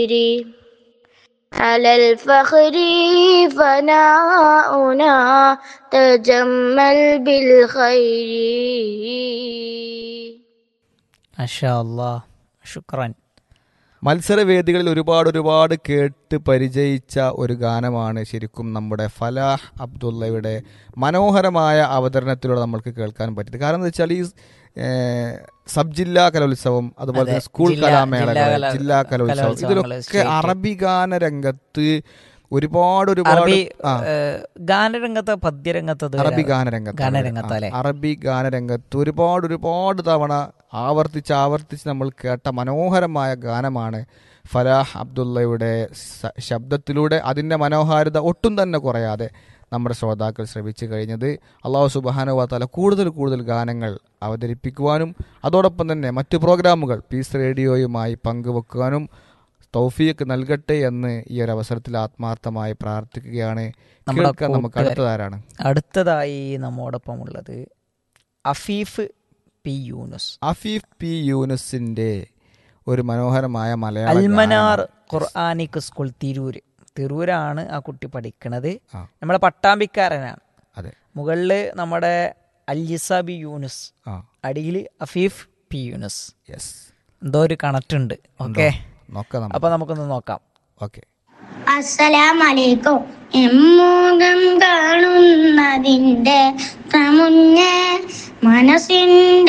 على الفخر فناؤنا تجمل بالخير മാഷാ അല്ലാ ശുക്രൻ മത്സരവേദികളിൽ ഒരുപാട് ഒരുപാട് കേട്ട് പരിചയിച്ച ഒരു ഗാനമാണ് ശരിക്കും നമ്മുടെ ഫലാഹ് അബ്ദുള്ളയുടെ മനോഹരമായ അവതരണത്തിലൂടെ നമ്മൾക്ക് കേൾക്കാൻ പറ്റിയത് കാരണം എന്താ വെച്ചാൽ ഈ ഏഹ്, സബ് ജില്ലാ കലോത്സവം അതുപോലെ അതെ, തന്നെ സ്കൂൾ ജില്ലാ- കലാമേളകൾ ജില്ലാ കല- ജില്ലാ കലോത്സവം കലോത്സവങ്ങള്, ഇതിലൊക്കെ സ്റ്റേറ്റ്. അറബി ഗാന രംഗത്ത് ഒരുപാട് ഒരുപാട് അറബി ആ ഏഹ്, ഗാനരംഗത്ത് പദ്യരംഗത്ത് ഇത് അറബി വരാ- ഗാനരംഗത്ത് ഗാനരംഗത്ത് അല്ലേ? അറബി ഗാനരംഗത്ത് ഒരുപാട് ഒരുപാട് തവണ ആവർത്തിച്ച് ആവർത്തിച്ച് നമ്മൾ കേട്ട മനോഹരമായ ഗാനമാണ് ഫലാഹ് അബ്ദുള്ളയുടെ സ- ശബ്ദത്തിലൂടെ അതിൻ്റെ മനോഹാരിത ഒട്ടും തന്നെ കുറയാതെ നമ്മുടെ ശ്രോതാക്കൾ ശ്രമിച്ചു കഴിഞ്ഞത് അള്ളാഹു സുബാനുവാത്താല കൂടുതൽ കൂടുതൽ ഗാനങ്ങൾ അവതരിപ്പിക്കുവാനും അതോടൊപ്പം തന്നെ മറ്റു പ്രോഗ്രാമുകൾ പീസ് റേഡിയോയുമായി പങ്കുവെക്കുവാനും തൗഫീഖ് നൽകട്ടെ എന്ന് ഈ ഒരു അവസരത്തിൽ ആത്മാർത്ഥമായി പ്രാർത്ഥിക്കുകയാണ് നമ്മുടെ കേൾക്കാൻ നമുക്ക് കൂട്ടുകാർ. അടുത്തതാരാണ് അടുത്തതായി നമ്മോടൊപ്പം ഉള്ളത് അഫീഫ് പി യൂനുസ് അഫീഫ് പി യൂനുസിന്റെ ഒരു മനോഹരമായ മലയാള അൽമനാർ ഗാനമാണ്. ഖുർആാനിക് സ്കൂൾ തിരൂര് തിരൂരാണ് ആ കുട്ടി പഠിക്കണത് ആ, നമ്മുടെ പട്ടാമ്പിക്കാരനാണ് അതെ മുകളില് നമ്മുടെ അൽജിസ ബി യൂനുസ് ആ അടിയിൽ അഫീഫ് പി യൂനുസ് യെസ് എന്തോ ഒരു കണക്ട് ഉണ്ട് ഓക്കെ നോക്കാം അപ്പൊ നമുക്കൊന്ന് നോക്കാം ഓക്കെ അസ്സലാമലൈക്കും എമ്മുഖം കാണുന്നതിൻ്റെ മുന്നേ മനസ്സിൻ്റെ